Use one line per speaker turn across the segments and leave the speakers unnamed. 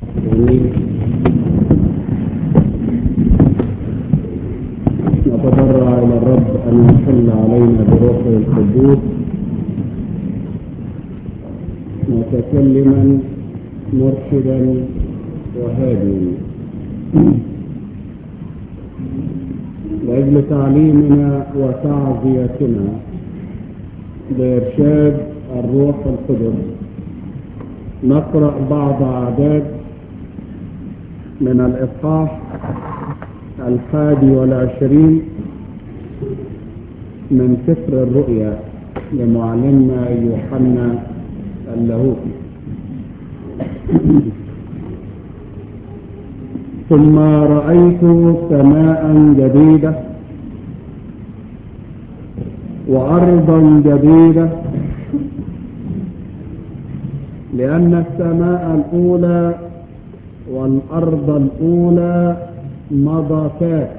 نتضرع إلى الرب أن يحل علينا بروحه القدوس متكلما مرشدا وهاديا لأجل تعليمنا وتعزيتنا بإرشاد الروح القدس نقرأ بعض أعداد من الإصحاح الحادي والعشرين من سفر الرؤيا لمعلمنا يوحنا اللاهوتي ثم رأيت سماء جديدة وأرضا جديدة لأن السماء الأولى والأرض الأولى مضتات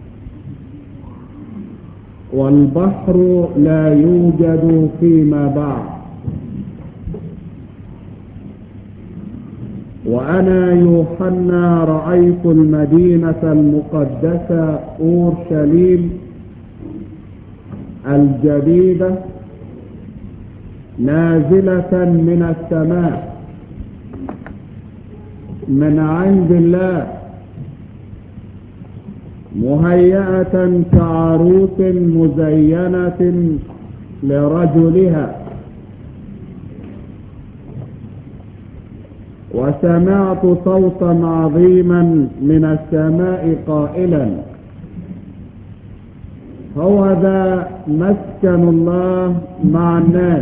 والبحر لا يوجد فيما بعد وأنا يوحنا رأيت المدينة المقدسة أورشليم الجديدة نازلة من السماء من عند الله مهيئة كعروس مزينة لرجلها وسمعت صوتا عظيما من السماء قائلا هو ذا مسكن الله مع الناس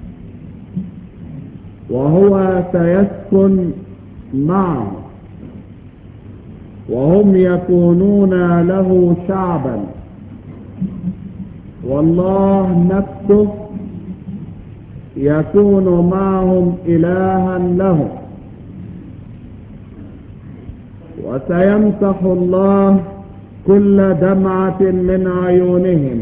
وهو سيسكن معه وهم يكونون له شعبا والله نفسه يكون معهم إلها لهم وسيمسح الله كل دمعة من عيونهم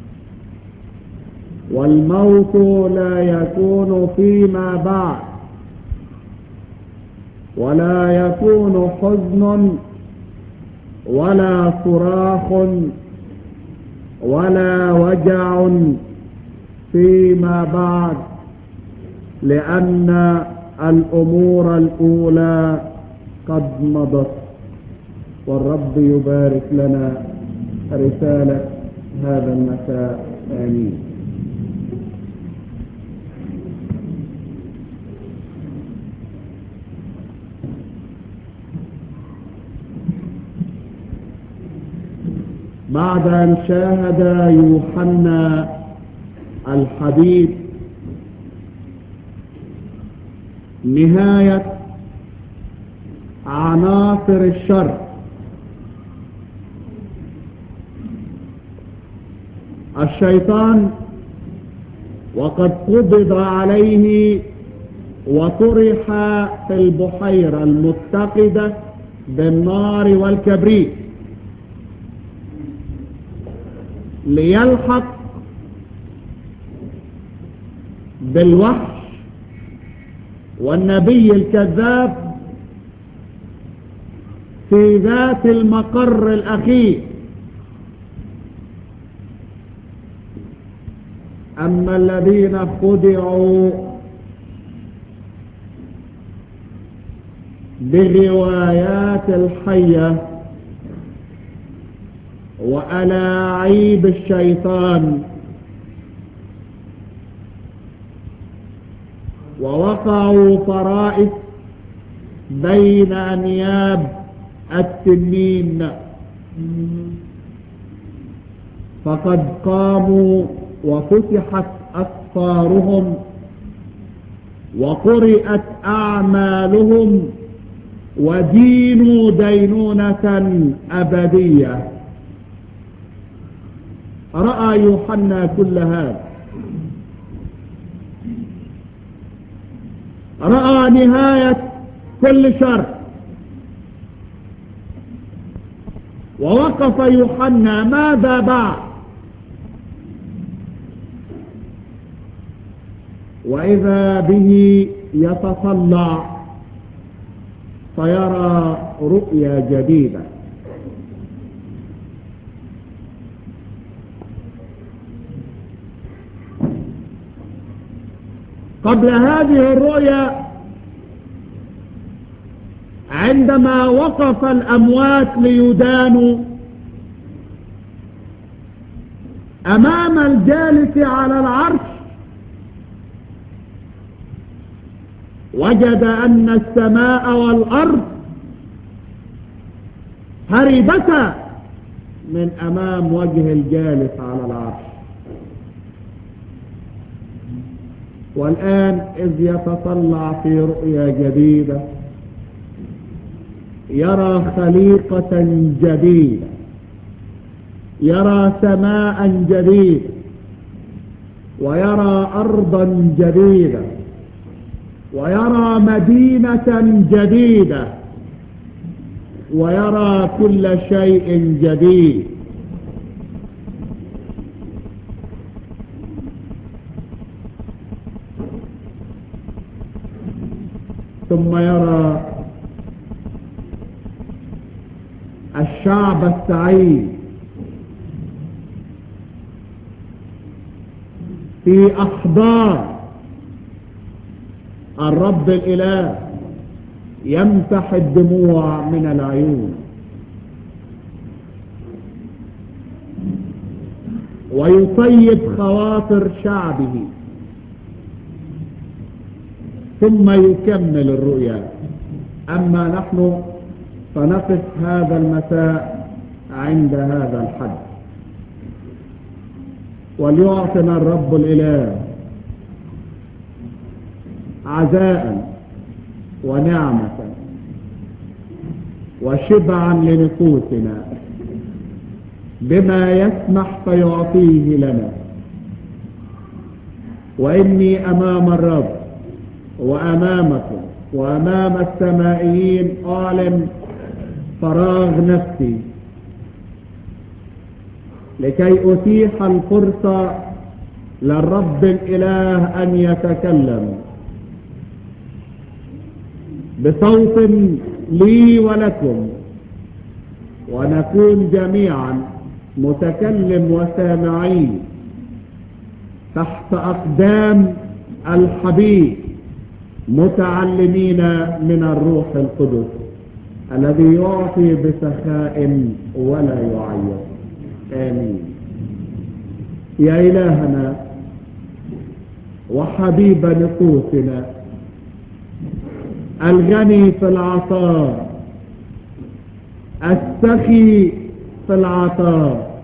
والموت لا يكون فيما بعد ولا يكون حزن ولا صراخ ولا وجع فيما بعد لأن الأمور الأولى قد مضت والرب يبارك لنا رسالة هذا المساء آمين بعد أن شاهد يوحنا الحبيب نهاية عناصر الشر الشيطان وقد قبض عليه وطرح في البحيرة المتقدة بالنار والكبريت ليلحق بالوحش والنبي الكذاب في ذات المقر الأخير أما الذين خدعوا بغوايات الحية وألاعيب الشيطان ووقعوا فرائس بين أنياب التنين فقد قاموا وفتحت أسفارهم وقرئت أعمالهم ودينوا دينونة أبدية رأى يوحنا كل هذا رأى نهاية كل شر ووقف يوحنا ماذا بعد وإذا به يتصلع فيرى رؤيا جديدة قبل هذه الرؤيا عندما وقف الأموات ليدانوا أمام الجالس على العرش وجد أن السماء والأرض هربتا من أمام وجه الجالس على العرش والآن إذ يتطلع في رؤيا جديدة يرى خليقة جديدة يرى سماء جديدة ويرى أرضا جديدة ويرى مدينة جديدة ويرى كل شيء جديد ثم يرى الشعب السعيد في أحضان الرب الإله يمسح الدموع من العيون ويطيب خواطر شعبه ثم يكمل الرؤيا أما نحن فنقف هذا المساء عند هذا الحد وليعطنا الرب الإله عزاء ونعمة وشبعا لنفوسنا بما يسمح فيعطيه لنا وإني أمام الرب وأمامكم وأمام السمائيين أعلن فراغ نفسي لكي أتيح الفرصة للرب الإله أن يتكلم بصوت لي ولكم ونكون جميعا متكلم وسامعين تحت أقدام الحبيب متعلمين من الروح القدس الذي يعطي بسخاء ولا يعير آمين يا إلهنا وحبيب نفوسنا الغني في العطاء السخي في العطاء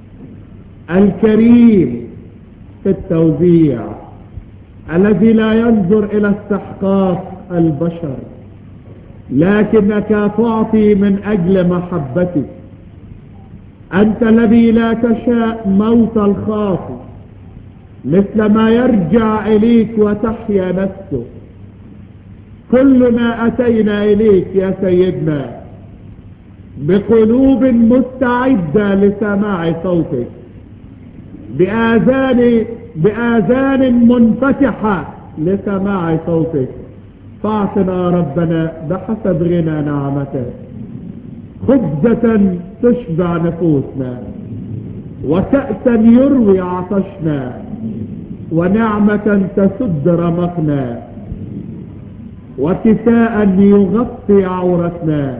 الكريم في التوزيع الذي لا ينظر إلى استحقاق البشر لكنك تعطي من أجل محبتك أنت الذي لا تشاء موت الخاطئ مثل ما يرجع إليك وتحيا نفسه كلنا أتينا إليك يا سيدنا بقلوب مستعدة لسماع صوتك بآذان بآذان منفتحة لسماع صوتك فاعطنا ربنا بحسب غنى نعمتك خبزة تشبع نفوسنا وكأسا يروي عطشنا ونعمة تسد رمقنا وكساء يغطي عورتنا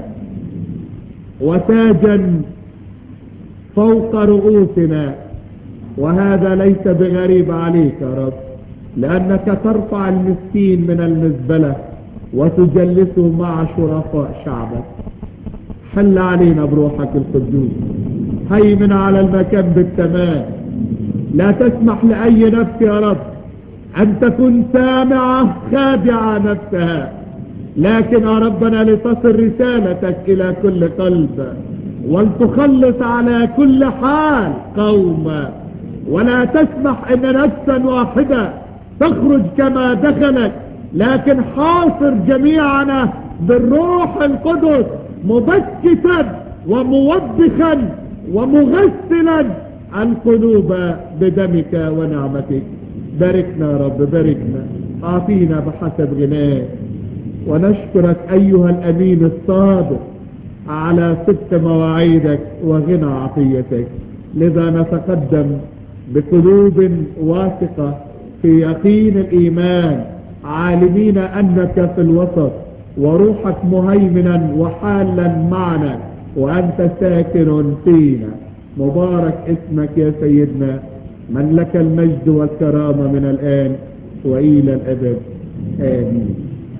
وتاجا فوق رؤوسنا وهذا ليس بغريب عليك يا رب لأنك ترفع المسكين من المزبلة وتجلسه مع شرفاء شعبك حل علينا بروحك القدوس هيمن على المكان بالتمام لا تسمح لأي نفس يا رب أن تكون سامعة خادعة نفسها لكن يا ربنا لتصل رسالتك إلى كل قلب ولتخلص على كل حال قوم ولا تسمح أن نفسا واحدة تخرج كما دخلت لكن حاصر جميعنا بالروح القدس مبكتا وموبخا ومغسلا القلوب بدمك ونعمتك باركنا يا رب باركنا اعطينا بحسب غناك
ونشكرك أيها الأمين الصادق على ست مواعيدك وغنى عطيتك لذا نتقدم بقلوب واثقة في يقين الإيمان عالمين أنك في الوسط وروحك مهيمنا وحالا معنا وأنت ساكن فينا مبارك اسمك يا سيدنا من لك المجد والكرامة من الآن وإلى الأبد آمين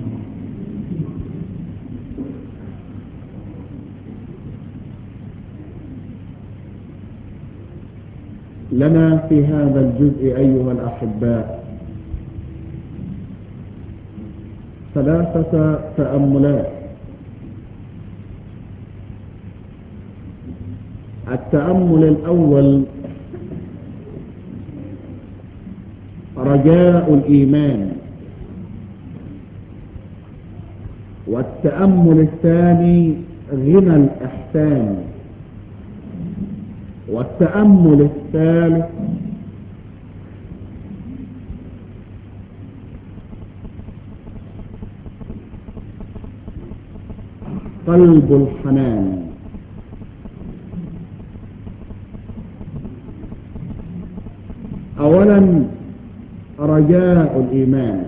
لنا في هذا الجزء أيها الأحباء ثلاثة تأملات التأمل الأول رجاء الإيمان والتأمل الثاني غنى الإحسان والتأمل الثالث قلب الحنان اولا رجاء الايمان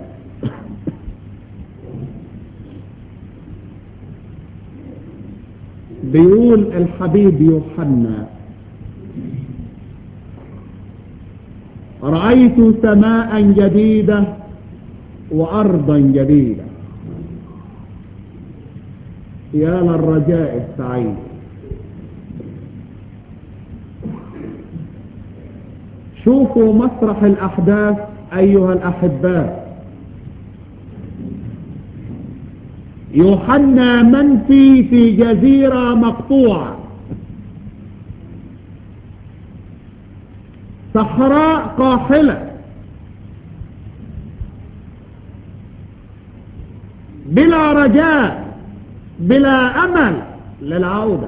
بيقول الحبيب يوحنا رأيت سماء جديدة وأرضا جديدة يا للرجاء السعيد شوفوا مسرح الأحداث أيها الأحباء يوحنا منفي في جزيرة مقطوعة صحراء قاحلة بلا رجاء بلا أمل للعودة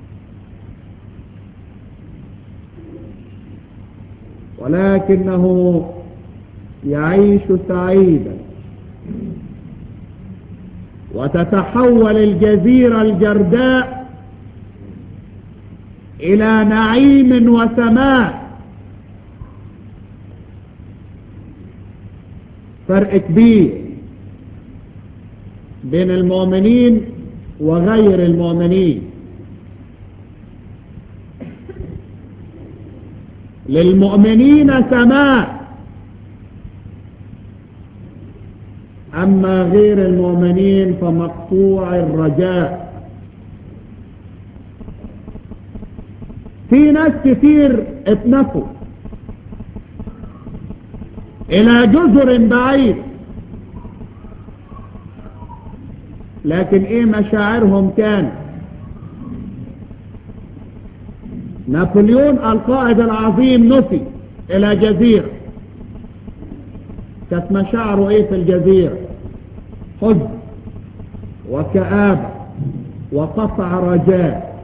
ولكنه يعيش سعيدا وتتحول الجزيرة الجرداء إلى نعيم وسماء فرق كبير بين المؤمنين وغير المؤمنين للمؤمنين سماء أما غير المؤمنين فمقطوع الرجاء في ناس كتير اتنفوا إلى جزر بعيد لكن إيه مشاعرهم كانت نابليون القائد العظيم نفي الى جزيرة كانت مشاعره ايه في الجزيرة حزن وكآبة وقطع رجاء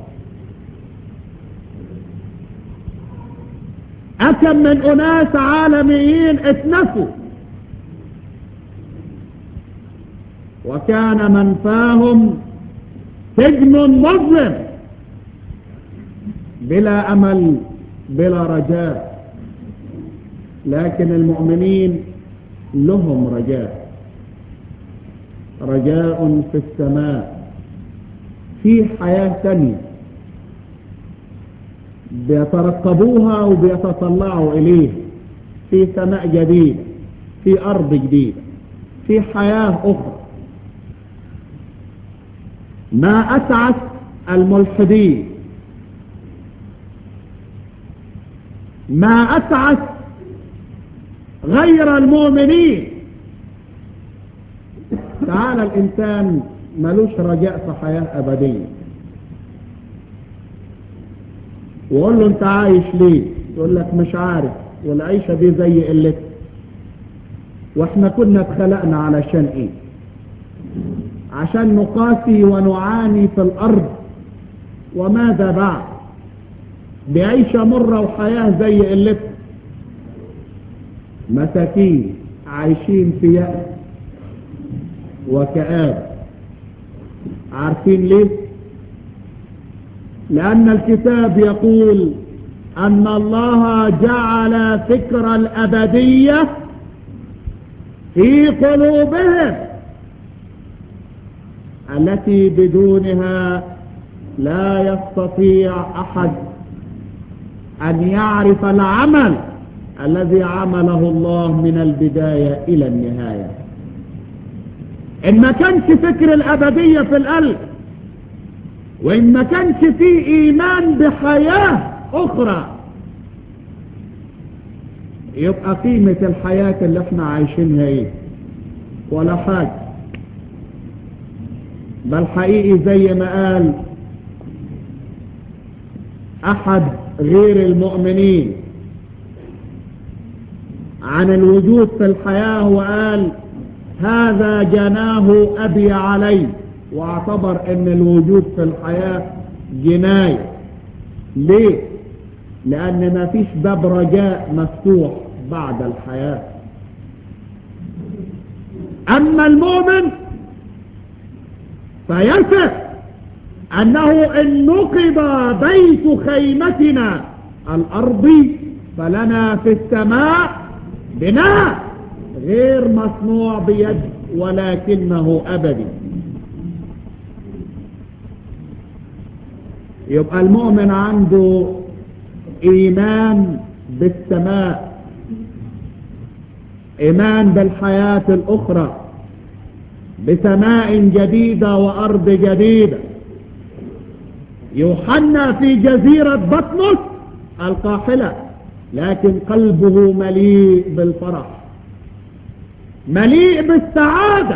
أكم من أناس عالميين اتنفوا وكان منفاهم سجن مظلم بلا أمل بلا رجاء لكن المؤمنين لهم رجاء رجاء في السماء في حياة ثانية بيترقبوها وبيتطلعوا إليه في سماء جديدة في أرض جديدة في حياة أخرى ما أسعد الملحدين ما أسعد غير المؤمنين تعالى الإنسان ملوش رجاء في حياة أبدية وقول له أنت عايش ليه يقول لك مش عارف والعيشة دي زي قلتك واحنا كنا اتخلقنا علشان ايه عشان نقاسي ونعاني في الأرض وماذا بعد بعيشة مرة وحياة زي قلتها مساكين عايشين في يأس وكآبة عارفين ليه لأن الكتاب يقول أن الله جعل فكر الأبدية في قلوبهم التي بدونها لا يستطيع أحد أن يعرف العمل الذي عمله الله من البداية إلى النهاية إن ما كانش فكر الأبدية في القلب وإن ما كانش فيه إيمان بحياة أخرى يبقى قيمة الحياة اللي احنا عايشينها ايه ولا حاجة بل حقيقي زي ما قال أحد غير المؤمنين عن الوجود في الحياة وقال هذا جناه أبي علي واعتبر ان الوجود في الحياة جناية ليه لان ما فيش باب رجاء مفتوح بعد الحياة اما المؤمن فيثق انه ان نقض بيت خيمتنا الارضي فلنا في السماء بناء غير مصنوع بيد ولكنه ابدي يبقى المؤمن عنده ايمان بالسماء ايمان بالحياة الاخرى بسماء جديدة وارض جديدة يوحنا في جزيرة بطمس القاحلة لكن قلبه مليء بالفرح مليء بالسعادة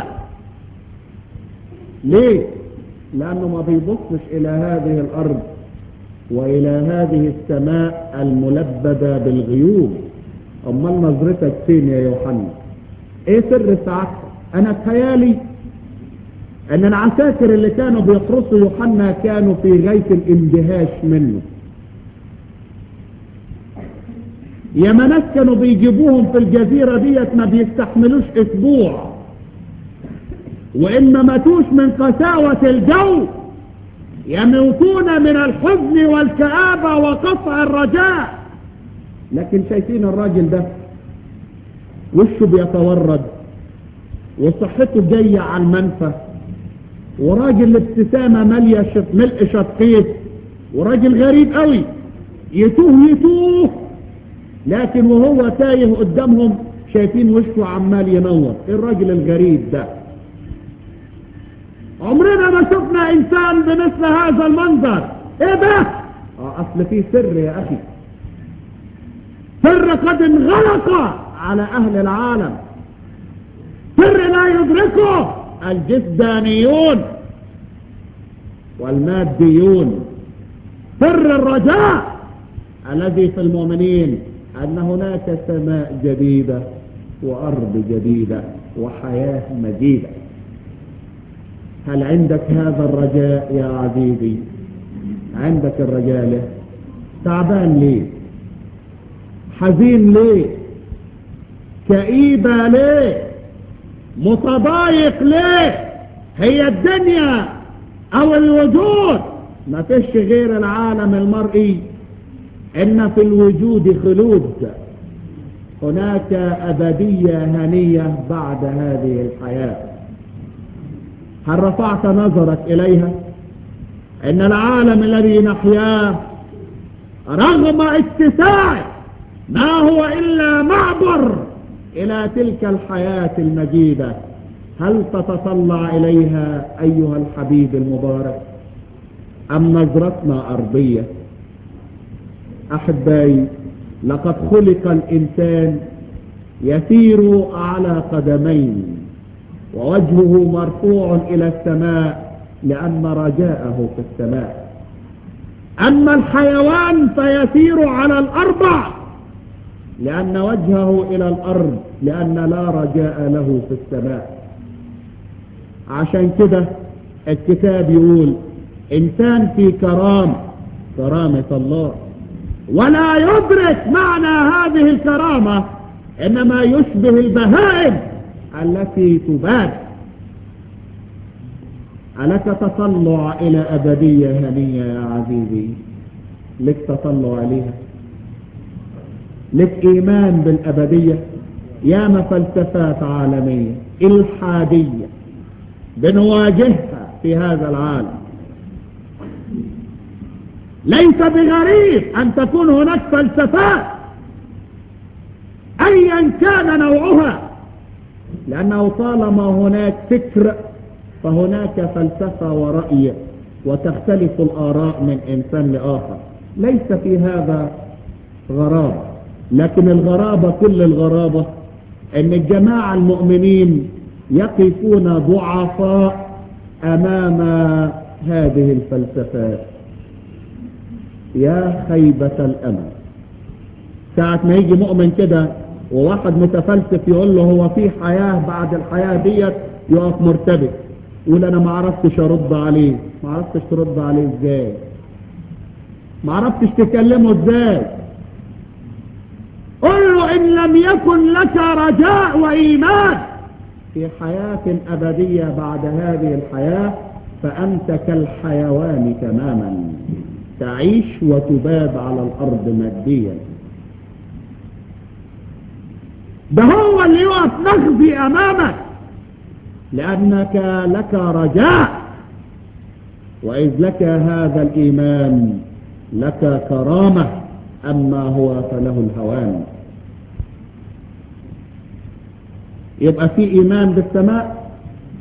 ليه لأنه ما بيبصش إلى هذه الأرض وإلى هذه السماء الملبدة بالغيوم أمال نظرتك فين يا يوحنا إيه سر سعادتك أنا تخيالي أن العساكر اللي كانوا بيحرسوا يوحنا كانوا في غاية الاندهاش منه يا ناس كانوا بيجيبوهم في الجزيرة ديت ما بيستحملوش اسبوع وان ما ماتوش من قساوة الجو يموتون من الحزن والكآبة وقطع الرجاء لكن شايفين الراجل ده وشه بيتورد وصحته جاية على المنفى وراجل الابتسامة مالية شط ملء شطقيت وراجل غريب قوي يتوه يتوه لكن وهو تايه قدامهم شايفين وشه عمال ينور ايه الراجل الغريب ده عمرنا ما شفنا انسان بمثل هذا المنظر ايه ده اه اصل فيه سر يا اخي سر قد انغلق على اهل العالم سر لا يدركه الجسدانيون والماديون سر الرجاء الذي في المؤمنين أن هناك سماء جديدة وأرض جديدة وحياة مجيدة هل عندك هذا الرجاء يا عزيزي عندك الرجاء له تعبان ليه حزين ليه كئيبة ليه متضايق ليه هي الدنيا او الوجود ما فيش غير العالم المرئي ان في الوجود خلود هناك ابدية هنية بعد هذه الحياة هل رفعت نظرك اليها ان العالم الذي نحياه رغم اتساعه ما هو الا معبر الى تلك الحياة المجيدة هل تتطلع اليها ايها الحبيب المبارك ام نظرتنا ارضية احبائي لقد خلق الانسان يسير على قدمين ووجهه مرفوع الى السماء لان رجاءه في السماء اما الحيوان فيسير على الاربع لان وجهه الى الارض لان لا رجاء له في السماء عشان كده الكتاب يقول انسان في كرامة كرامة الله ولا يدرك معنى هذه الكرامة انما يشبه البهائم التي تباد ألك تطلع إلى أبدية هنية يا عزيزي لك تطلع عليها لك إيمان بالأبدية ياما فلسفات عالمية إلحادية بنواجهها في هذا العالم ليس بغريب أن تكون هناك فلسفات أيا كان نوعها لأنه طالما هناك فكر فهناك فلسفة ورأي وتختلف الآراء من إنسان لآخر ليس في هذا غرابة لكن الغرابة كل الغرابة أن الجماعة المؤمنين يقفون ضعفاء أمام هذه الفلسفات يا خيبة الأمل ساعة ما يجي مؤمن كده وواحد متفلسف يقول له هو في حياة بعد الحياة ديت يقف مرتبك يقول انا ما عرفتش ارد عليه ما عرفتش ترد عليه ازاي ما عرفتش تكلمه ازاي قل له ان لم يكن لك رجاء وايمان في حياة ابدية بعد هذه الحياة فانت كالحيوان تماما تعيش وتباد على الارض ماديا ده هو اللي يقف مخزي امامك لانك لك رجاء واذ لك هذا الايمان لك كرامة اما هو فله الهوان يبقى في ايمان بالسماء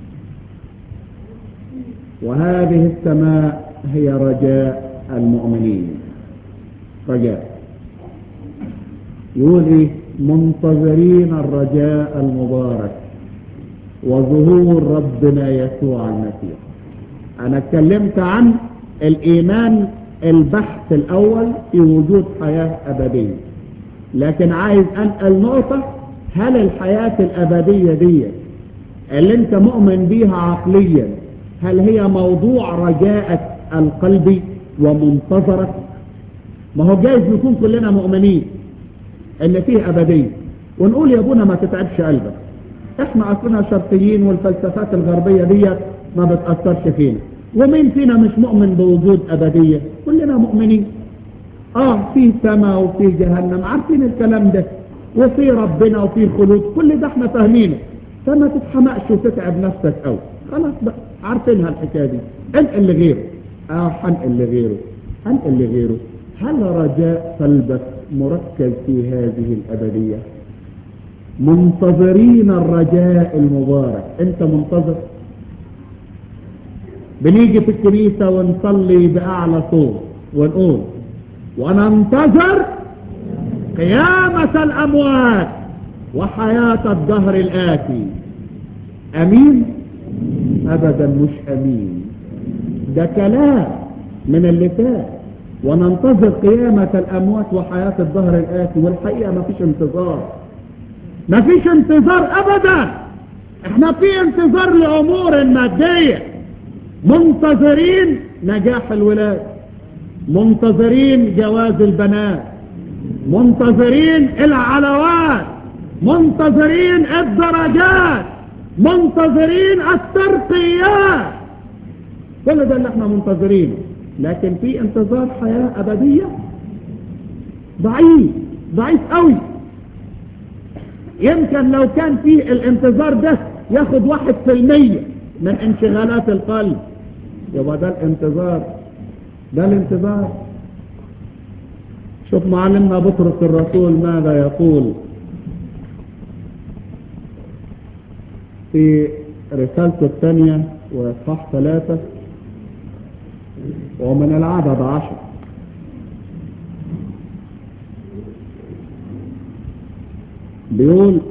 وهذه السماء هي رجاء المؤمنين رجاء يقول ايه منتظرين الرجاء المبارك وظهور ربنا يسوع المسيح انا اتكلمت عن الايمان البحث الاول في وجود حياة ابدية لكن عايز انقل نقطة هل الحياة الابدية دي اللي انت مؤمن بيها عقليا هل هي موضوع رجائك القلبي ومنتظرك ما هو جايز نكون كلنا مؤمنين ان فيه ابدية ونقول يا ابونا ما تتعبش قلبك احنا اصلنا شرقيين والفلسفات الغربية دي ما بتأثرش فينا ومين فينا مش مؤمن بوجود ابدية كلنا مؤمنين اه في سماء وفي جهنم عارفين الكلام ده وفي ربنا وفي خلود كل ده احنا فاهمينه فما تتحمقش وتتعب نفسك قوي خلاص بقى عارفينها الحكايه دي انقل لغيره اه هنقل لغيره هنقل لغيره هل رجاء قلبك مركز في هذه الابديه منتظرين الرجاء المبارك انت منتظر بنيجي في الكنيسة ونصلي بأعلى صوت ونقول وننتظر قيامة الأموات وحياة الدهر الآتي أمين أبدا مش أمين ده كلام من اللسان وننتظر قيامة الأموات وحياة الدهر الآتي والحقيقة ما فيش انتظار ما فيش انتظار أبدا احنا في انتظار لأمور مادية منتظرين نجاح الولاد منتظرين جواز البنات منتظرين العلوات منتظرين الدرجات منتظرين الترقيات كل ده اللي احنا منتظرينه لكن في انتظار حياة أبدية ضعيف ضعيف قوي يمكن لو كان في الانتظار ده ياخد واحد في المية من انشغالات القلب يبقى ده الانتظار ده الانتظار شوف معلمنا بطرس الرسول ماذا يقول في رسالته الثانية وإصحاح ثلاثة ومن العدد عشر بيقول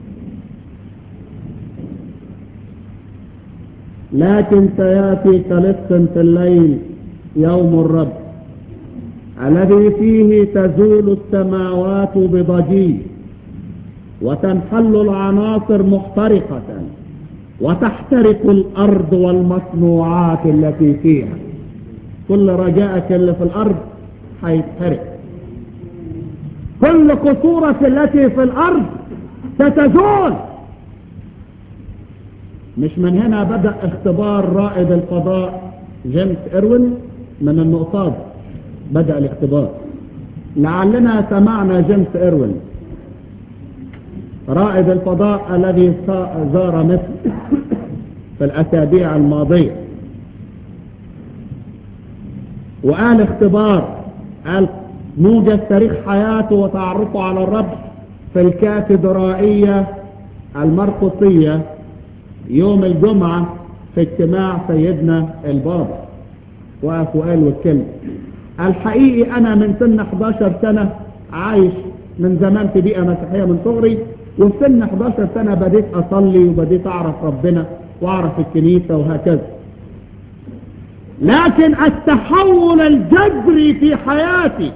لكن سيأتي كلص في الليل يوم الرب الذي فيه تزول السماوات بضجيج وتنحل العناصر محترقة وتحترق الأرض والمصنوعات التي فيها كل رجائك اللي في الأرض هيتحرق كل قصورك التي في الأرض ستزول مش من هنا بدأ اختبار رائد الفضاء جيمس إروين من النقطة دي بدأ الاختبار لعلنا سمعنا جيمس إروين رائد الفضاء الذي زار مصر في الأسابيع الماضية وقال اختبار قال موجز تاريخ حياته وتعرفه على الرب في الكاتدرائية المرقصية يوم الجمعة في اجتماع سيدنا البابا وقف وقال والكلمة الحقيقي أنا من سن 11 سنة عايش من زمان في بيئة مسيحية من صغري وفي سن 11 سنة بديت أصلي وبديت أعرف ربنا وأعرف الكنيسة وهكذا لكن التحول الجذري في حياتي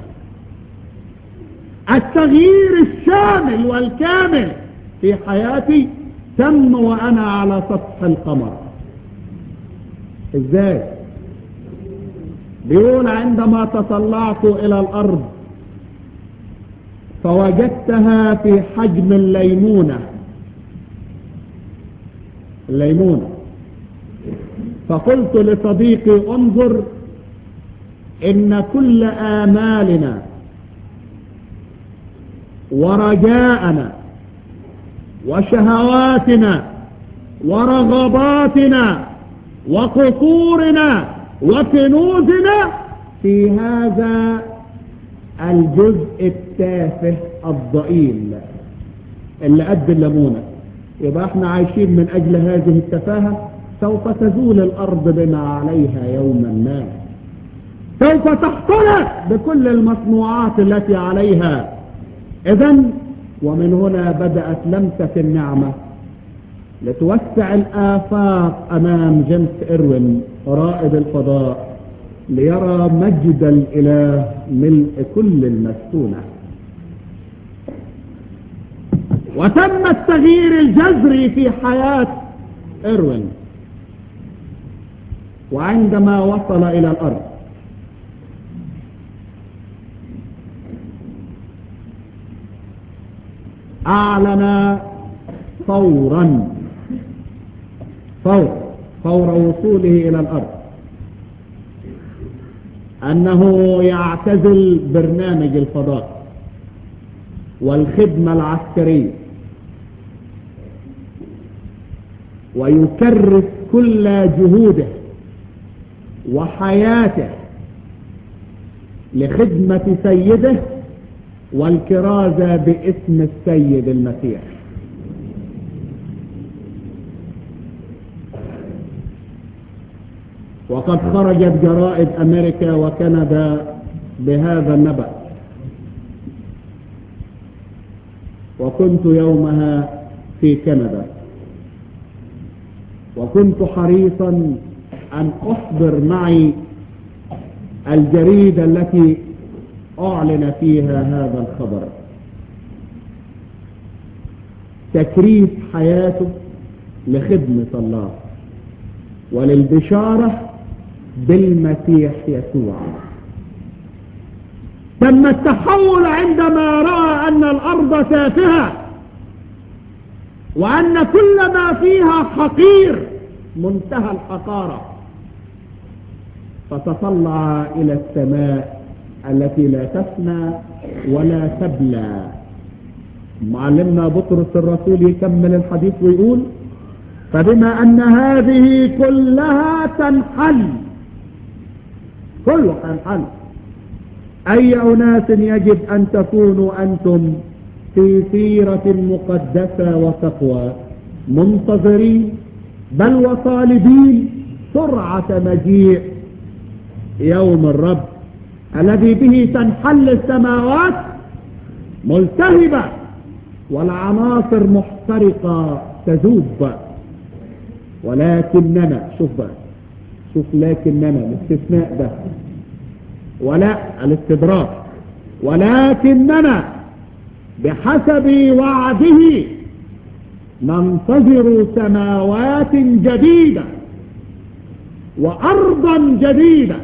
التغيير الشامل والكامل في حياتي تم وأنا على سطح القمر ازاي بيقول عندما تطلعت إلى الأرض فوجدتها في حجم الليمونة الليمونة فقلت لصديقي انظر إن كل آمالنا ورجاءنا وشهواتنا ورغباتنا وقصورنا وكنوزنا في هذا الجزء التافه الضئيل اللي قد الليمونه يبقى احنا عايشين من اجل هذه التفاهه سوف تزول الارض بما عليها يوما ما سوف تحترق بكل المصنوعات التي عليها اذا ومن هنا بدات لمسه النعمه لتوسع الآفاق أمام جيمس إروين رائد الفضاء ليرى مجد الإله ملء كل المسكونة وتم التغيير الجذري في حياة إروين وعندما وصل إلى الأرض أعلن فورا فور فور وصوله إلى الأرض أنه يعتزل برنامج الفضاء والخدمة العسكرية ويكرس كل جهوده وحياته لخدمة سيده والكرازة باسم السيد المسيح وقد خرجت جرائد أمريكا وكندا بهذا النبأ وكنت يومها في كندا وكنت حريصا أن أحضر معي الجريدة التي أعلن فيها هذا الخبر تكريس حياته لخدمة الله وللبشارة بالمسيح يسوع تم التحول عندما رأى أن الأرض تافهة وأن كل ما فيها حقير منتهى الحقارة فتطلع إلى السماء التي لا تفنى ولا تبلى معلمنا بطرس الرسول يكمل الحديث ويقول فبما أن هذه كلها تنحل كله تنحل أي أناس يجب أن تكونوا أنتم في سيرة مقدسة وتقوى منتظرين بل وطالبين سرعة مجيء يوم الرب الذي به تنحل السماوات ملتهبة والعناصر محترقة تذوب ولكننا شوف بقى شوف لكننا الاستثناء ده ولا الاستدراك ولكننا بحسب وعده ننتظر سماوات جديدة وأرضا جديدة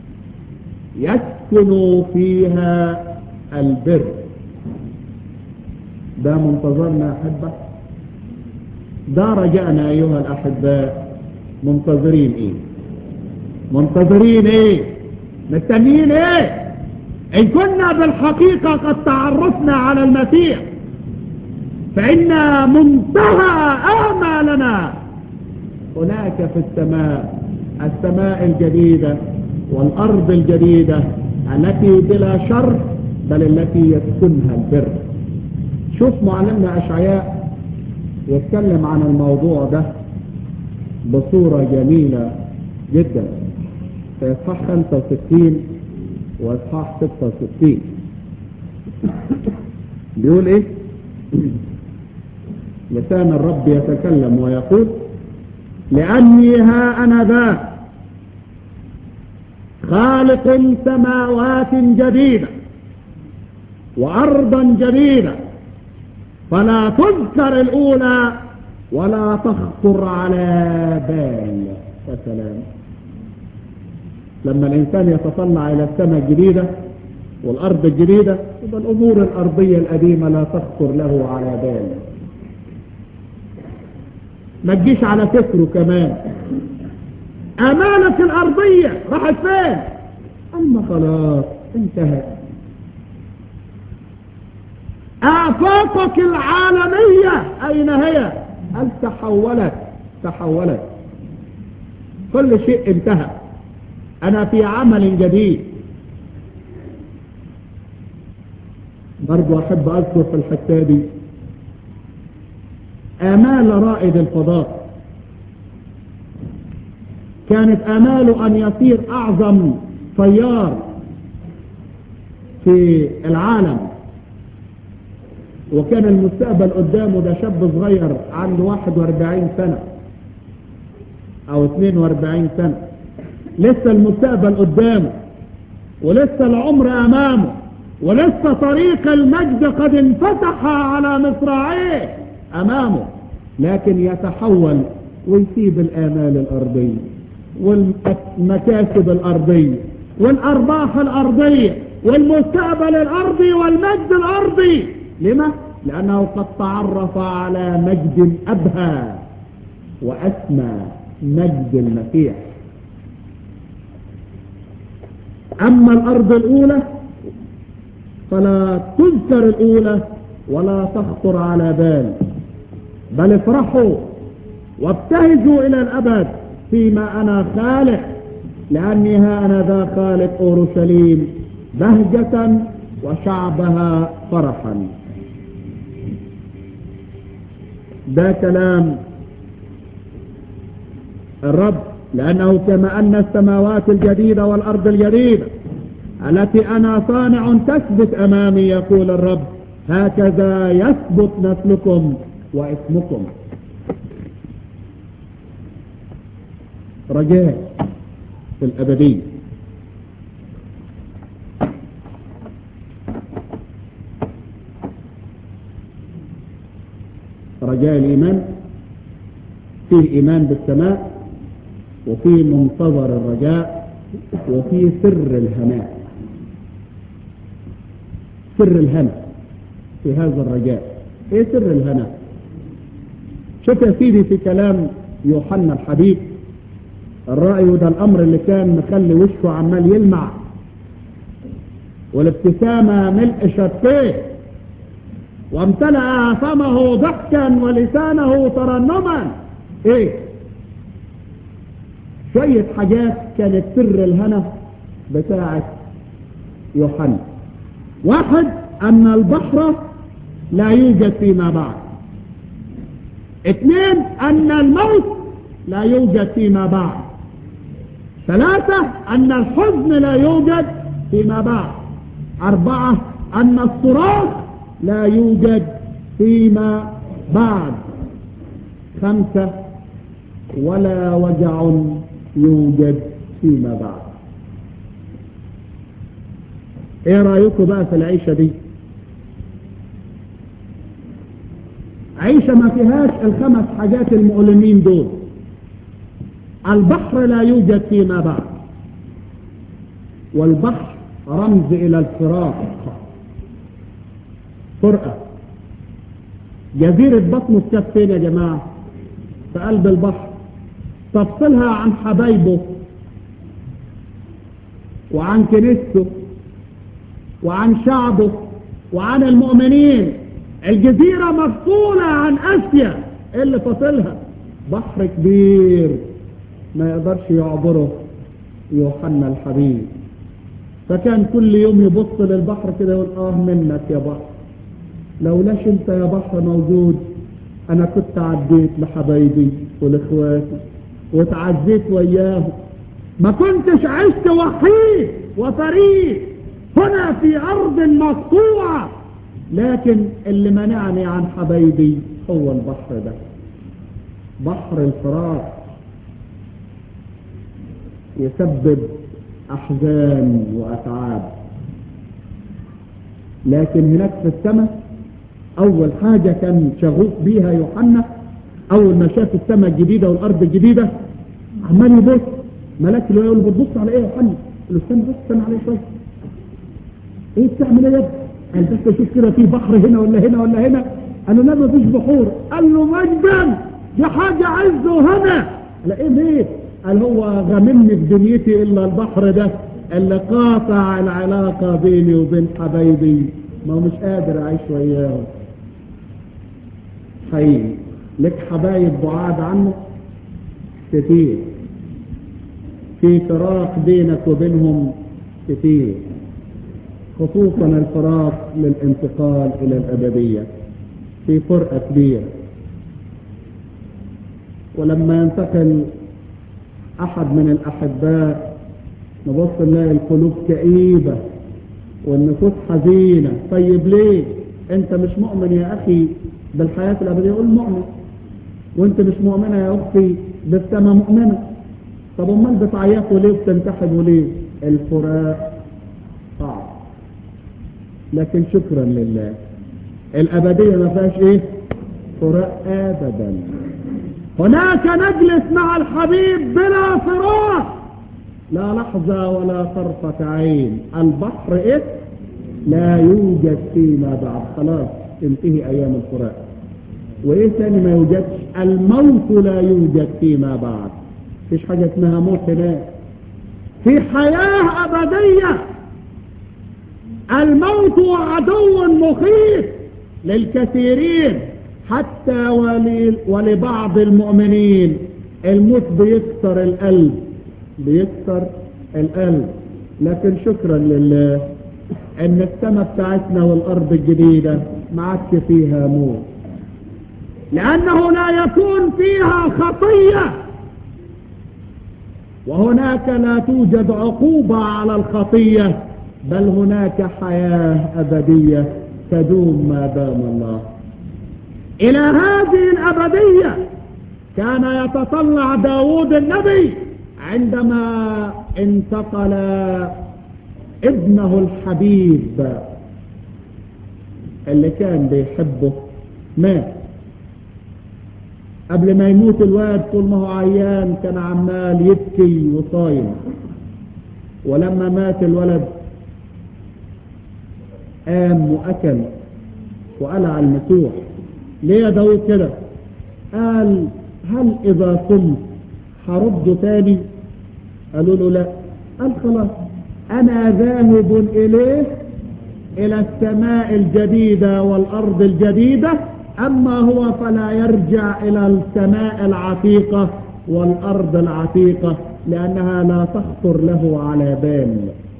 يسكن فيها البر ده منتظرنا أحبة ده رجعنا أيها الأحباء منتظرين إيه منتظرين إيه مستنيين إيه إن كنا بالحقيقة قد تعرفنا على المسيح فإن منتهى آمالنا هناك في السماء السماء الجديدة والأرض الجديدة التي بلا شر بل التي يسكنها البر شوف معلمنا أشعياء يتكلم عن الموضوع ده بصورة جميلة جدا في إصحاح 65 وإصحاح 66 بيقول إيه؟ لسان الرب يتكلم ويقول لأني ها أنا ذا خالق سماوات جديدة وأرضا جديدة فلا تذكر الأولى ولا تخطر على بال يا سلام لما الإنسان يتطلع إلى السماء الجديدة والأرض الجديدة يبقى الأمور الأرضية القديمة لا تخطر له على بال ما تجيش على فكره كمان أمانة الأرضية راحت فين أما خلاص انتهت آفاقك العالمية أين هي هل تحولت تحولت كل شيء انتهى أنا في عمل جديد برضو أحب أذكر في الحتة دي آمال رائد الفضاء كانت آماله أن يصير أعظم طيار في العالم وكان المستقبل قدامه ده شاب صغير عنده 41 سنة أو 42 سنة لسه المستقبل قدامه ولسه العمر أمامه ولسه طريق المجد قد انفتح على مصراعيه أمامه لكن يتحول ويسيب الآمال الأرضية والمكاسب الأرضية والأرباح الأرضية والمستقبل الأرضي والمجد الأرضي لما؟ لأنه قد تعرف على مجد أبهى وأسمى مجد المسيح أما الأرض الأولى فلا تذكر الأولى ولا تخطر على بال بل افرحوا وابتهجوا إلى الأبد فيما أنا خالق لأني ها أنا ذا خالق أورشليم بهجة وشعبها فرحا ده كلام الرب لأنه كما أن السماوات الجديدة والأرض الجديدة التي أنا صانع تثبت أمامي يقول الرب هكذا يثبت نسلكم واسمكم رجاء في الأبدية رجاء الإيمان فيه إيمان بالسماء وفيه منتظر الرجاء وفيه سر الهناء سر الهنا في هذا الرجاء ايه سر الهنا شوف يا سيدي في كلام يوحنا الحبيب الرأي ده الأمر اللي كان مخلي وشه عمال يلمع والابتسامة ملء شفيه وامتلأ فمه ضحكا ولسانه ترنما ايه شوية حاجات كانت سر الهنا بتاعة يوحنا واحد ان البحر لا يوجد فيما بعد اثنين ان الموت لا يوجد فيما بعد ثلاثة ان الحزن لا يوجد فيما بعد اربعة ان الصراخ لا يوجد فيما بعد خمسة ولا وجع يوجد فيما بعد ايه رأيكم بقى في العيشة دي عيشة ما فيهاش الخمس حاجات المؤلمين دول البحر لا يوجد فيما بعد والبحر رمز الى الفراق فرقة جزيرة بطمس كانت فين يا جماعة في قلب البحر تفصلها عن حبايبه وعن كنيسته وعن شعبه وعن المؤمنين الجزيرة مفصولة عن اسيا إيه اللي فاصلها بحر كبير ما يقدرش يعبره يوحنا الحبيب فكان كل يوم يبص للبحر كده يقول اه منك يا بحر لولاش انت يا بحر موجود انا كنت عديت لحبايبي ولاخواتي وتعزيت وياهم ما كنتش عشت وحيد وفريد هنا في ارض مقطوعة لكن اللي منعني عن حبايبي هو البحر ده بحر الفراق يسبب احزان واتعاب لكن هناك في السماء اول حاجة كان شغوف بيها يوحنا اول ما شاف السماء الجديدة والارض الجديدة عمال يبص ملاك اللي يقول بتبص على ايه يا يوحنا قال له استنى بس استنى عليه شويه ايه بتعمل ايه يا ابني قال بس اشوف كده في بحر هنا ولا هنا ولا هنا قال له لا مفيش بحور قال له مجدا دي حاجة عزه هنا قال ايه ليه قال هو غممني في دنيتي الا البحر ده اللي قاطع العلاقة بيني وبين حبايبي ما هو مش قادر اعيش وياهم حقيقي لك حبايب بعاد عنك كتير في فراق بينك وبينهم كتير خصوصا الفراق للانتقال الى الابدية في فرقة كبيرة ولما ينتقل احد من الاحباء نبص نلاقي القلوب كئيبة والنفوس حزينة طيب ليه انت مش مؤمن يا اخي بالحياة الابدية قول مؤمن وانت مش مؤمنة يا اختي بالسماء مؤمنة طب امال بتعيطوا ليه وبتنتحبوا ليه الفراق صعب لكن شكرا لله الابدية ما فيهاش ايه فراق ابدا هناك نجلس مع الحبيب بلا فراق لا لحظة ولا طرفة عين البحر ايه لا يوجد فيما بعد خلاص تنتهي ايام الفراق وايه ثاني ما يوجدش الموت لا يوجد فيما بعد فيش حاجة اسمها موت هناك في حياة ابدية الموت عدو مخيف للكثيرين حتى ولي ولبعض المؤمنين الموت بيكسر القلب بيكسر القلب لكن شكرا لله ان السماء بتاعتنا والارض الجديدة ما عادش فيها موت لانه لا يكون فيها خطية وهناك لا توجد عقوبة على الخطية بل هناك حياة ابدية تدوم ما دام الله الى هذه الابدية كان يتطلع داود النبي عندما انتقل ابنه الحبيب اللي كان بيحبه مات قبل ما يموت الواد طول ما هو عيان كان عمال يبكي وصايم ولما مات الولد قام واكل وقلع المسوح ليه يا داود كده قال هل اذا صمت هرده تاني قالوا له لا قال خلاص انا ذاهب اليه الى السماء الجديدة والارض الجديدة اما هو فلا يرجع الى السماء العتيقة والارض العتيقة لانها لا تخطر له على بال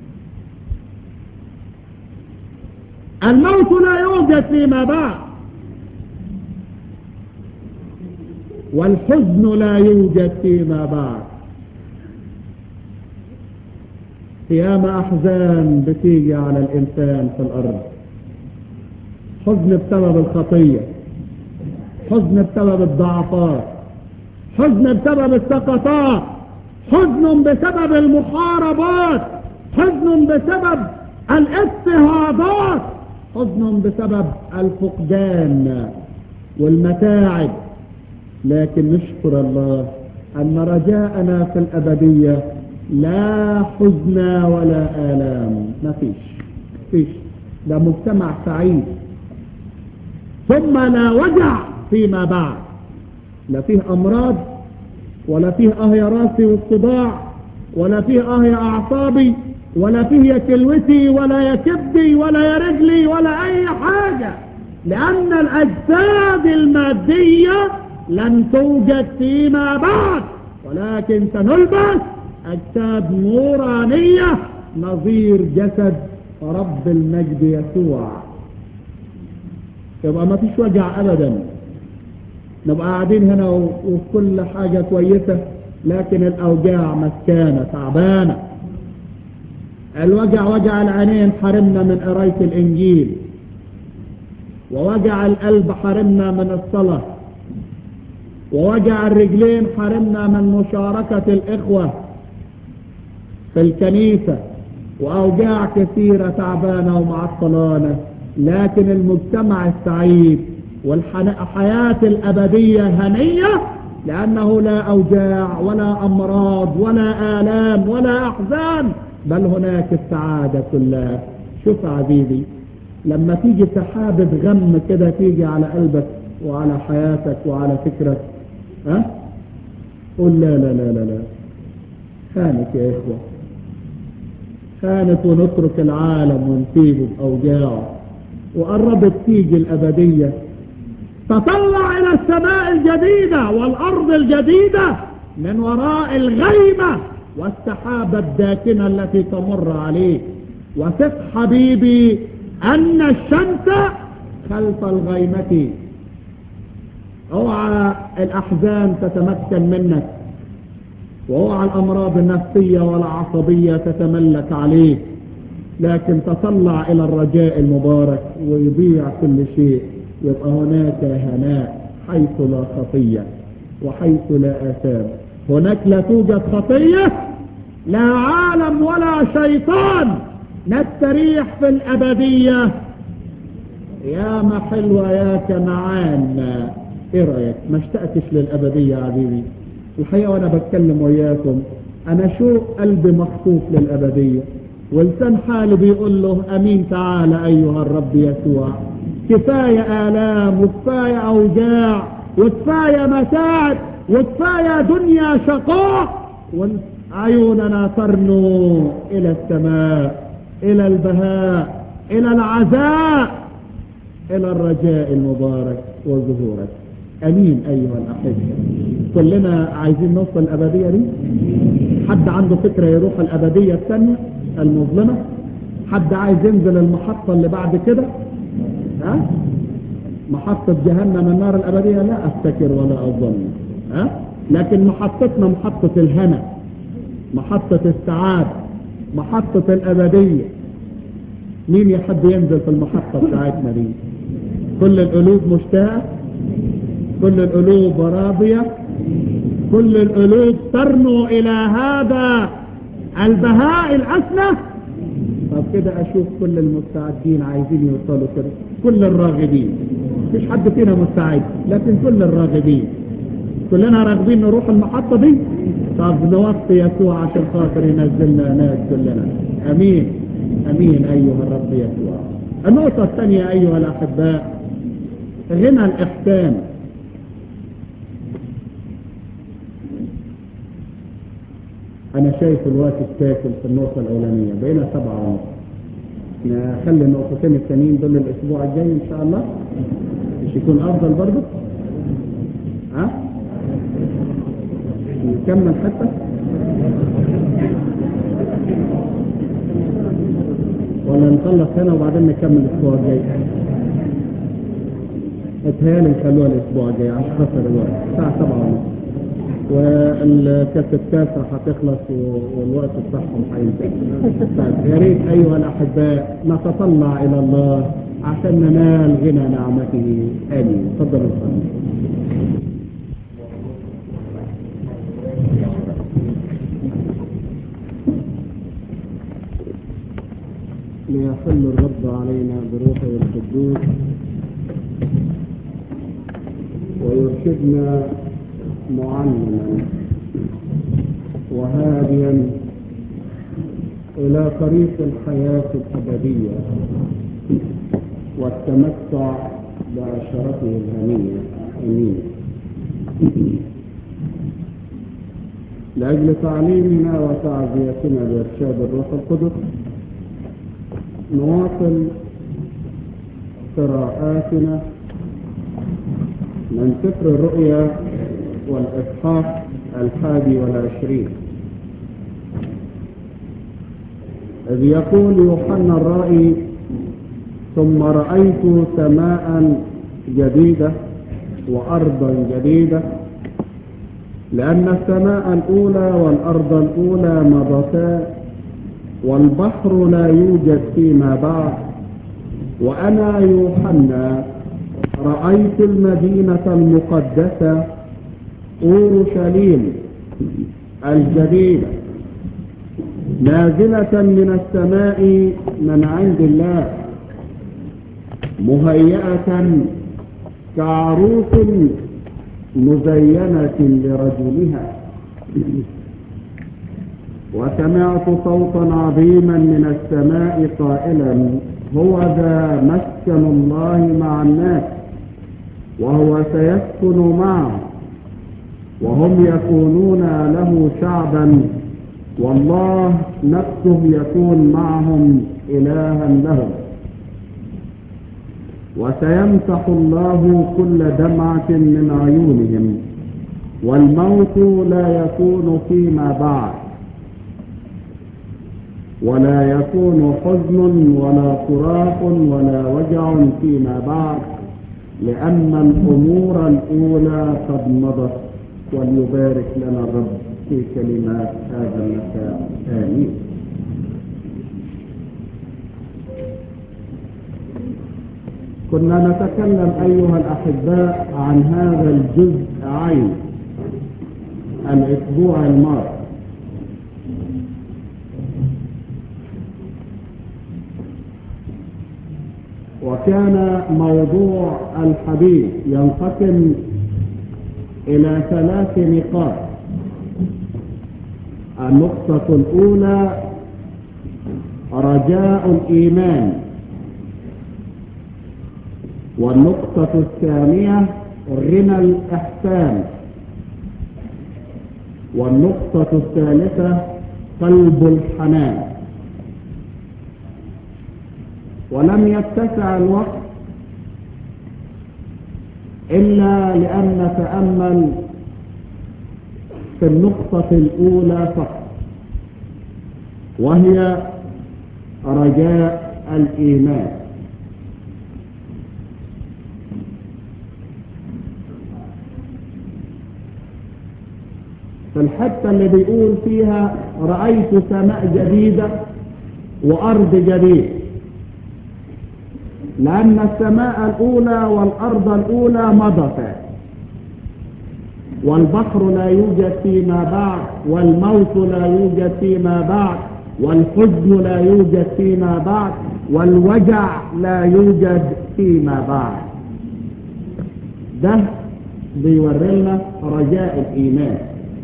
الموت لا يوجد فيما بعد والحزن لا يوجد فيما بعد ياما احزان بتيجي على الانسان في الارض حزن بسبب الخطية حزن بسبب الضعفات حزن بسبب السقطات حزن بسبب المحاربات حزن بسبب الاضطهادات حزن بسبب الفقدان والمتاعب لكن نشكر الله أن رجاءنا في الأبدية لا حزن ولا آلام ما فيش فيش ده مجتمع سعيد ثم لا وجع فيما بعد لا فيه أمراض ولا فيه اه يا راسي والصداع ولا فيه اه يا أعصابي ولا فيه يا كلوتي ولا يا كبدي ولا يا رجلي ولا أي حاجة لأن الأجساد المادية لن توجد فيما بعد ولكن سنلبس أجساد نورانية نظير جسد رب المجد يسوع يبقى ما فيش وجع أبدا نبقى قاعدين هنا وكل حاجة كويسة لكن الأوجاع مسكانة تعبانة الوجع وجع العينين حرمنا من قراية الإنجيل ووجع القلب حرمنا من الصلاة ووجع الرجلين حرمنا من مشاركة الإخوة في الكنيسة وأوجاع كثيرة تعبانة ومعطلانة لكن المجتمع السعيد والحياة الأبدية هنية لأنه لا أوجاع ولا أمراض ولا آلام ولا أحزان بل هناك السعادة كلها شوف عزيزي لما تيجي سحابة غم كده تيجي على قلبك وعلى حياتك وعلى فكرك ها قل لا لا لا لا لا هانت يا إخوة هانت ونترك العالم ونسيبه بأوجاعه وقربت تيجي الأبدية تطلع إلى السماء الجديدة والأرض الجديدة من وراء الغيمة والسحابة الداكنة التي تمر عليك وثق حبيبي أن الشمس خلف الغيمة اوعى الأحزان تتمكن منك واوعى الأمراض النفسية والعصبية تتملك عليك لكن تطلع إلى الرجاء المبارك ويضيع كل شيء يبقى هناك هناء حيث لا خطية وحيث لا آثام هناك لا توجد خطية لا عالم ولا شيطان نستريح في الأبدية يا ما حلوة يا كمعان ايه رأيك ما اشتقتش للأبدية يا عزيزي الحقيقة وانا بتكلم وياكم انا شو قلبي مخطوف للأبدية ولسان حالي بيقول له امين تعالى ايها الرب يسوع كفاية آلام وكفاية أوجاع وكفاية متاعب وكفاية دنيا شقاء وعيوننا ترنو إلى السماء إلى البهاء إلى العزاء إلى الرجاء المبارك وظهورك أمين أيها الأحبة كلنا عايزين نوصل الأبدية دي حد عنده فكرة يروح الأبدية الثانية المظلمة حد عايز ينزل المحطة اللي بعد كده ها محطة جهنم النار الأبدية لا أفتكر ولا أظن ها لكن محطتنا محطة الهنا محطة السعادة محطة الأبدية مين يحب ينزل في المحطة بتاعتنا دي كل القلوب مشتاقة كل القلوب راضية كل القلوب ترنو إلى هذا البهاء الأسنى طب كده أشوف كل المستعدين عايزين يوصلوا كده كل الراغبين مفيش حد فينا مستعد لكن كل الراغبين كلنا راغبين نروح المحطة دي طب نوصي يسوع عشان خاطر ينزلنا ناس كلنا أمين أمين أيها الرب يسوع النقطة الثانية أيها الأحباء غنى الإحسان أنا شايف الوقت التاكل في النقطة الأولانية بقينا سبعة ونص نخلي النقطتين الثانيين دول الأسبوع الجاي إن شاء الله مش يكون أفضل برضه ها نكمل حتى ولا نخلص هنا وبعدين نكمل الأسبوع الجاي اتهيألي نخلوها الأسبوع الجاي عشان خاطر الوقت الساعة سبعة ونص والكاسيتات هتخلص والوقت بتاعهم هينتهي طيب يا ريت ايها الاحباء نتطلع الى الله عشان ننال غنى نعمته امين تفضلوا الفضل ليحل الرب علينا بروحه القدوس ويرشدنا معلما وهاديا إلى طريق الحياة الأبدية والتمتع بعشرته الهنية أمين
لأجل تعليمنا وتعزيتنا بإرشاد الروح القدس نواصل قراءاتنا من سفر الرؤيا والإصحاح الحادي والعشرين إذ يقول يوحنا الرائي ثم رأيت سماء جديدة وأرضا جديدة لأن السماء الأولى والأرض الأولى مضتا والبحر لا يوجد فيما بعد وأنا يوحنا رأيت المدينة المقدسة أورشليم الجديدة نازلة من السماء من عند الله مهيئة كعروس مزينة لرجلها وسمعت صوتا عظيما من السماء قائلا هو ذا مسكن الله مع الناس وهو سيسكن معهم وهم يكونون له شعبا والله نفسه يكون معهم إلها لهم وسيمسح الله كل دمعة من عيونهم والموت لا يكون فيما بعد ولا يكون حزن ولا صراخ ولا وجع فيما بعد لأن الأمور الأولى قد مضت وليبارك لنا الرب في كلمات هذا المساء آمين كنا نتكلم أيها الأحباء عن هذا الجزء عين الأسبوع الماضي وكان موضوع الحديث ينقسم إلى ثلاث نقاط النقطة الأولى رجاء الإيمان والنقطة الثانية غنى الإحسان والنقطة الثالثة قلب الحنان ولم يتسع الوقت إلا لأن نتأمل في النقطة الأولى فقط وهي رجاء الإيمان في الحتة اللي بيقول فيها رأيت سماء جديدة وأرض جديدة لأن السماء الأولى والأرض الأولى مضتا والبحر لا يوجد فيما بعد والموت لا يوجد فيما بعد والحزن لا يوجد فيما بعد والوجع لا يوجد فيما بعد ده بيورينا رجاء الإيمان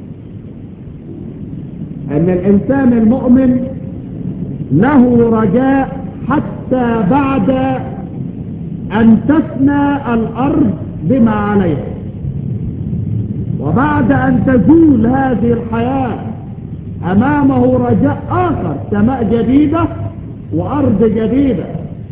أن الإنسان المؤمن له رجاء حتى بعد أن تفنى الأرض بما عليها وبعد أن تزول هذه الحياة أمامه رجاء آخر سماء جديدة وأرض جديدة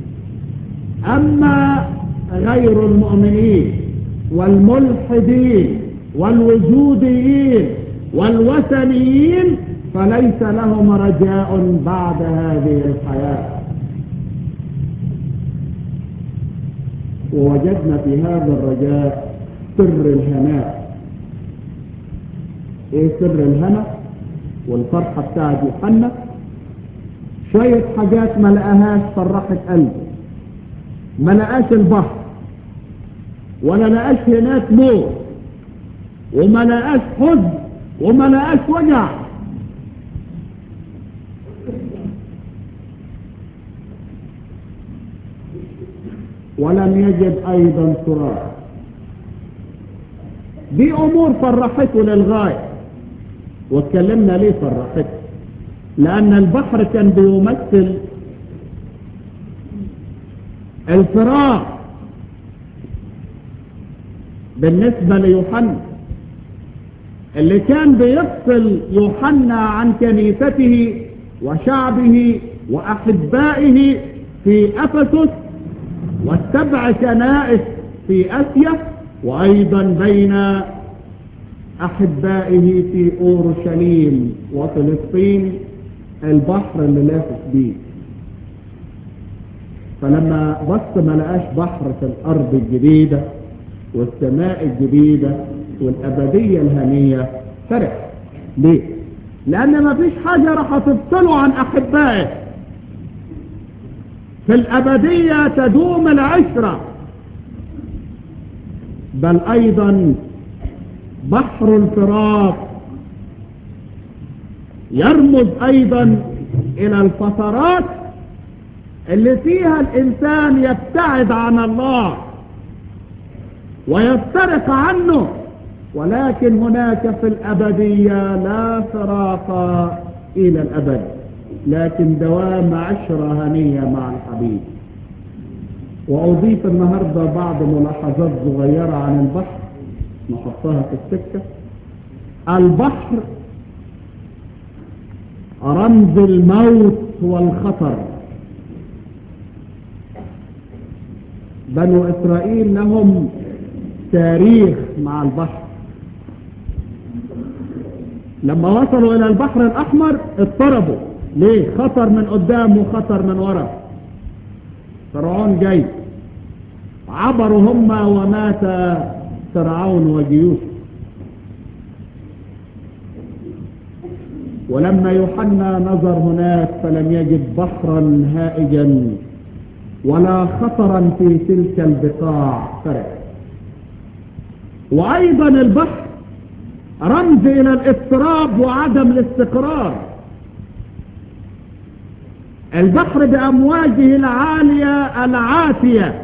أما غير المؤمنين والملحدين والوجوديين والوثنيين فليس لهم رجاء بعد هذه الحياه ووجدنا في هذا الرجاء سر الهناء ايه سر الهنا والفرحة بتاعت يوحنا شوية حاجات ما لقاهاش فرحت قلبه ما لقاش البحر ولا لقاش هناك موت وما لقاش حزن وما لقاش وجع ولم يجد ايضا صراخ دي امور فرحته للغاية واتكلمنا ليه فرحته لان البحر كان بيمثل الفراغ بالنسبة ليوحنا
اللي كان بيفصل يوحنا عن كنيسته وشعبه وأحبائه في أفسس والسبع كنائس في أسيا وأيضا بين أحبائه في أورشليم وفلسطين البحر اللي لافت بيه فلما بص ما لقاش بحر في الأرض الجديدة والسماء الجديدة والأبدية الهنية فرح ليه؟ لأن ما فيش حاجة راح تفصله عن أحبائه في الأبدية تدوم العشرة بل أيضا بحر الفراق يرمز أيضا إلى الفترات اللي فيها الإنسان يبتعد عن الله ويفترق عنه ولكن هناك في الأبدية لا فراق إلى الأبد لكن دوام عشرة هنية مع الحبيب وأضيف النهاردة بعض ملاحظات صغيرة عن البحر نحطها في السكة البحر رمز الموت والخطر بنو إسرائيل لهم تاريخ مع البحر لما وصلوا إلى البحر الأحمر اضطربوا ليه خطر من قدام وخطر من ورا فرعون جاي عبروا هم ومات فرعون وجيوشه ولما يوحنا نظر هناك فلم يجد بحرا هائجا ولا خطرا في تلك البقاع فرق وايضا البحر رمز الى الاضطراب وعدم الاستقرار البحر بامواجه العاليه العاتيه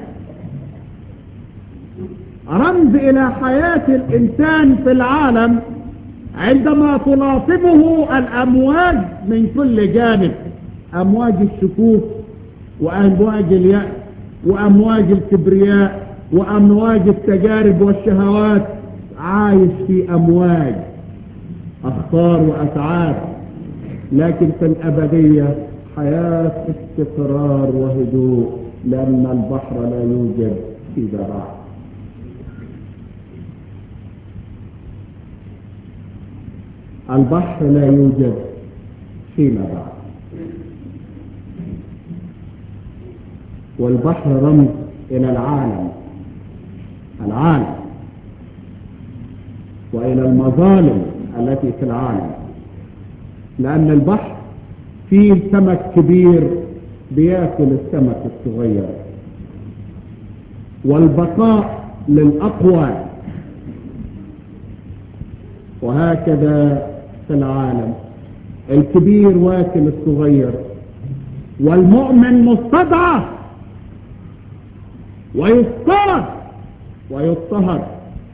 رمز الى حياه الانسان في العالم عندما تلاطمه الامواج من كل جانب امواج الشكوك وامواج اليأس وامواج الكبرياء وامواج التجارب والشهوات عايش في امواج اخطار واتعاب لكن في الابدية حياة استقرار وهدوء لان البحر لا يوجد في بعض البحر لا يوجد فيما بعد والبحر رمز إلى العالم العالم وإلى المظالم التي في العالم لأن البحر فيه سمك كبير بياكل السمك الصغير والبقاء للأقوى وهكذا في العالم الكبير واكل الصغير والمؤمن مستضعف ويصطاد ويضطهد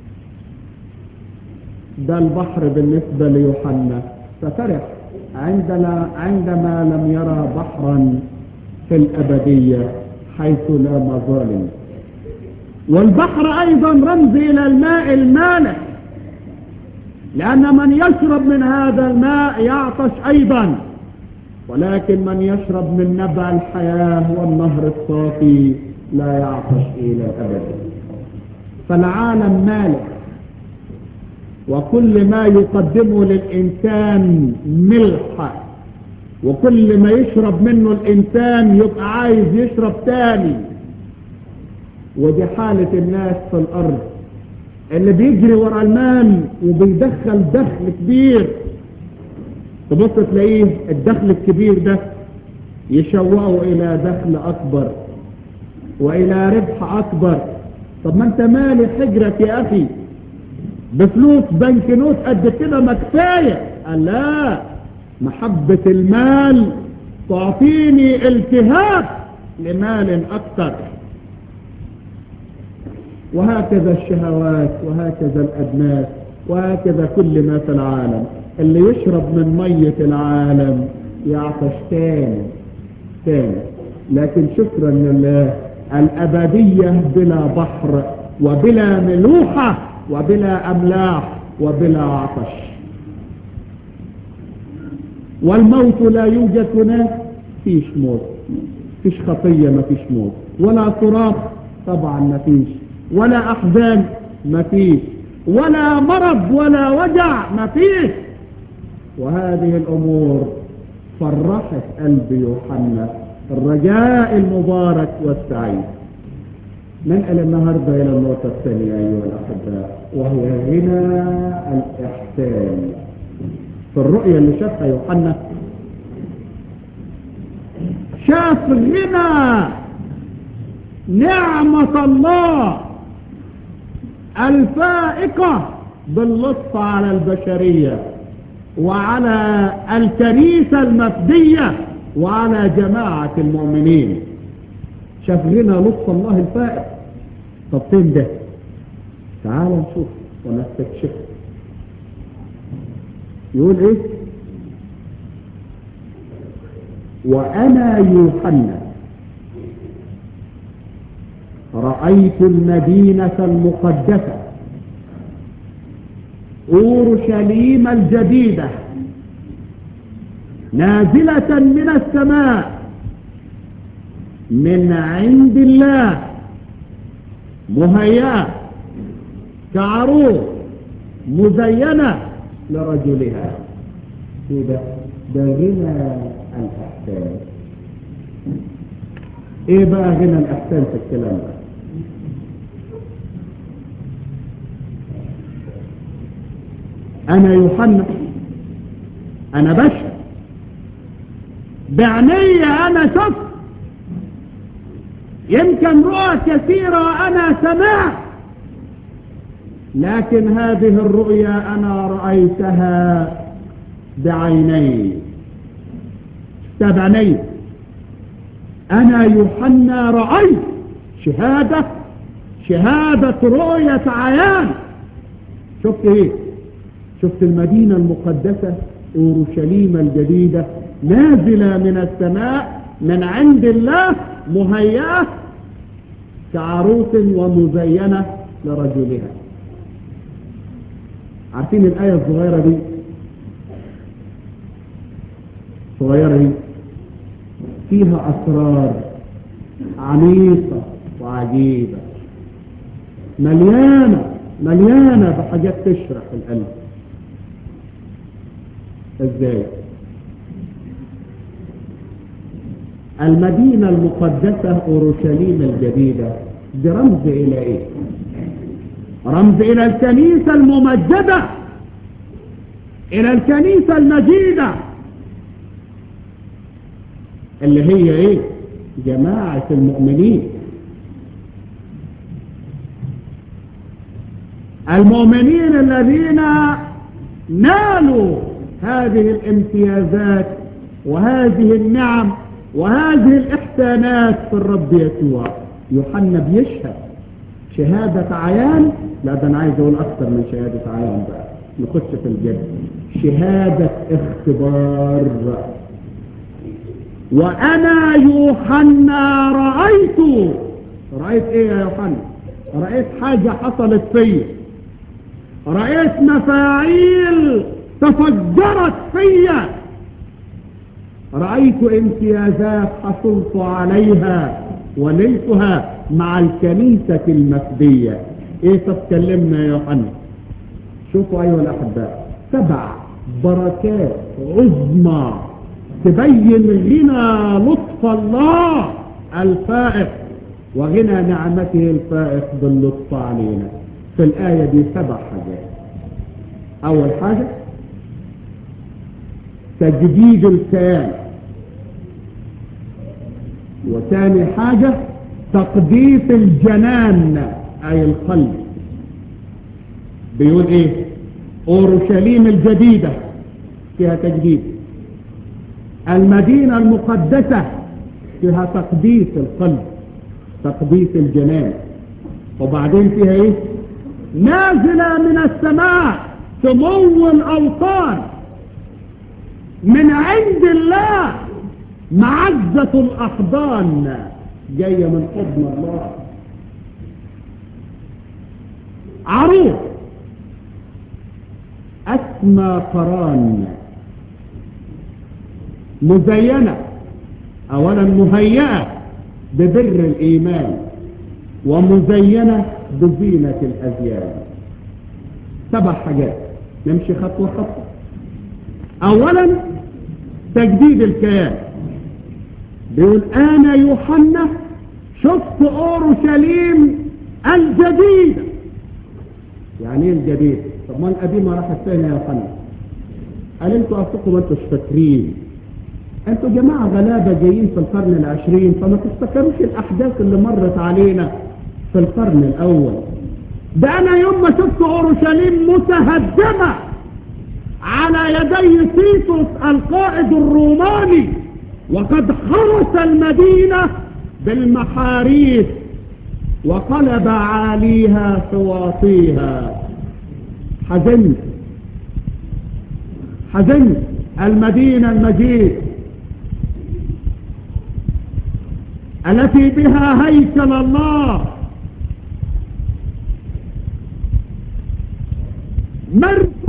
ده البحر بالنسبة ليوحنا ففرح عندنا عندما لم يرى بحرا في الأبدية حيث لا مظالم والبحر أيضا رمز إلى الماء المالح لأن من يشرب من هذا الماء يعطش أيضا ولكن من يشرب من نبع الحياة والنهر الصافي لا يعطش إلى الأبد فالعالم مالح وكل ما يقدمه للإنسان ملح وكل ما يشرب منه الإنسان يبقى عايز يشرب تاني ودي حالة الناس في الأرض اللي بيجري ورا المال وبيدخل دخل كبير تبص تلاقيه الدخل الكبير ده يشوقه إلى دخل أكبر وإلى ربح أكبر طب ما أنت مالي حجرك يا أخي بفلوس بنك نوت قد كده ما كفاية قال لا محبة المال تعطيني التهاب لمال أكثر وهكذا الشهوات وهكذا الأدناس وهكذا كل ما في العالم اللي يشرب من مية العالم يعطش تاني تاني لكن شكرا لله الأبدية بلا بحر وبلا ملوحة وبلا أملاح
وبلا عطش والموت لا يوجد هناك فيش موت فيش خطية ما فيش موت ولا صراخ طبعا ما فيش ولا أحزان ما فيش ولا مرض ولا وجع ما فيش وهذه الأمور فرحت قلب يوحنا الرجاء المبارك والسعيد ننقل النهاردة إلى النقطة الثانية أيها الأحباء وهي غنى الإحسان في الرؤية اللي شافها يوحنا شاف غنى نعمة الله الفائقة باللطف على البشرية وعلى الكنيسة المفدية وعلى جماعة المؤمنين شاف غنى لطف الله الفائق طب فين ده تعال نشوف ونستكشف يقول ايه وانا يوحنا رأيت المدينة المقدسة أورشليم الجديدة نازلة من السماء من عند الله مهيئة كعروس مزينة لرجلها كده ده غنى الإحسان ايه بقى غنى الإحسان في الكلام ده انا يوحنا انا بشر بعيني انا شفت يمكن رؤى كثيرة انا سمعت لكن هذه الرؤيا انا رأيتها بعيني بعيني انا يوحنا رأيت شهادة شهادة رؤية عيان شفت ايه شفت المدينة المقدسة اورشليم الجديدة نازلة من السماء من عند الله مهيئة كعروس ومزينة لرجلها عارفين الآية الصغيرة دي صغيرة دي فيها أسرار عميقة وعجيبة مليانة مليانة بحاجات تشرح القلب ازاي المدينة المقدسة أورشليم الجديدة دي رمز إلى إيه رمز إلى الكنيسة الممجدة إلى الكنيسة المجيدة اللي هي إيه جماعة المؤمنين المؤمنين الذين نالوا هذه الامتيازات وهذه النعم وهذه الإحسانات في الرب يسوع يوحنا بيشهد شهادة عيان لا ده أنا عايز أقول أكثر من شهادة عيان بقى نخش في الجد شهادة اختبار وأنا يوحنا رأيت رأيت إيه يا يوحنا رأيت حاجة حصلت فيا رأيت مفاعيل تفجرت فيا رأيت امتيازات حصلت عليها ونلتها مع الكنيسة المفدية ايه تتكلمنا يا يوحنا شوفوا ايها الاحباء سبع بركات عظمى تبين غنى لطف الله الفائق وغنى نعمته الفائق باللطف علينا في الآية دي سبع حاجات أول حاجة تجديد الكيان وثاني حاجة تقديس الجنان أي القلب بيقول إيه أورشليم الجديدة فيها تجديد المدينة المقدسة فيها تقديس القلب تقديس الجنان وبعدين فيها ايه نازلة من السماء سمو الأوطان من عند الله معزة الأحضان جاية من حضن الله عروس أسمى قران مزينة أولا مهيئة ببر الإيمان ومزينة بزينة الأزيان سبع حاجات نمشي خطوة خطوة أولا تجديد الكيان بيقول أنا يوحنا شفت أورشليم الجديدة يعني ايه الجديد طب ما القديمة راحت فين يا يوحنا قال انتوا اصلكم ما انتوش فاكرين انتوا جماعة غلابة جايين في القرن العشرين فما تفتكروش الاحداث اللي مرت علينا في القرن الاول ده انا يوم ما شفت اورشليم متهدمة على يدي تيتوس القائد الروماني وقد حرس المدينة بالمحاريث وقلب عاليها سواطيها حزنت حزنت المدينة المجيد التي بها هيكل الله مر